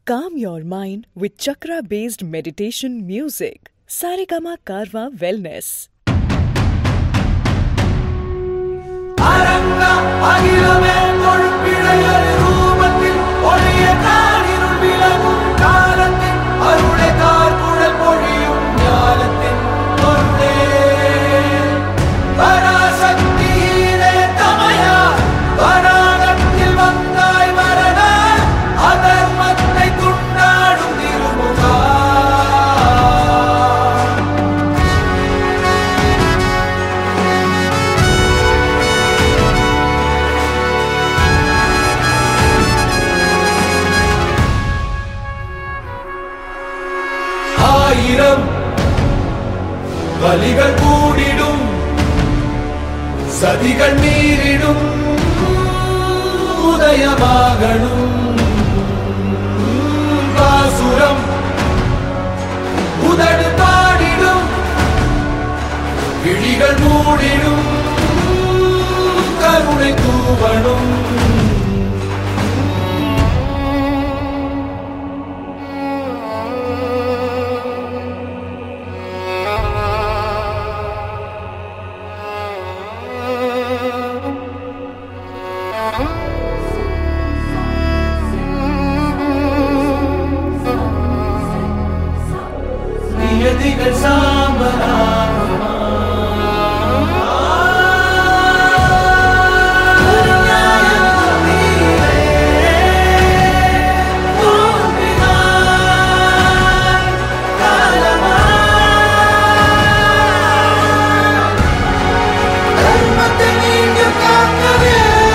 Calm your mind with chakra based meditation music. Saregama Karwa Wellness. அரங்க அகிலமே தொழுப்பிழையொரு ரூபத்தில் ஒளிய காரிருள் விலகும் காலத்தின் அருளை கார்குழல் பொழியும் ஞானத்தின் பொருளே பராசக்தியிலே தமையா வராகத்தில் வந்தாய் மரண அதர்மத்தை துண்டாடும் திருமுகா ஆயிரம் வலிகள் கூடிடும் சதிகள் மீறிடும் உதயமாகணும் பாசுரம் உதடு பாடிடும் விழிகள் மூடிடும் கருணை தூவணும் நியதிகள் சாம்பலாகுமா தர்மத்தை நீங்கள் காக்கவே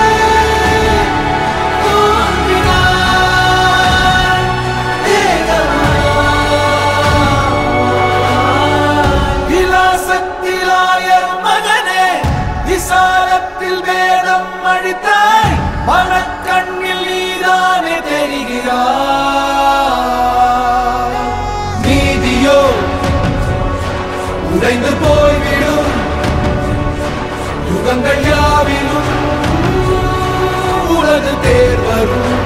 தோன்றினார் விலாசத்திலாயர் மகனே விசாலத்தில் வேதம் அழித்தாய் மனக்கண்ணில் நீதானே தெரிகிறாய் நீதியோ உடைந்து போய்விடும் யுகங்கள் யாவிலும் உலகு தேர் வரும்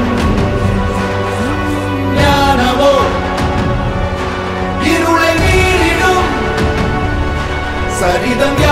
ஞானமோ இருளை மீறிடும் சரிதம்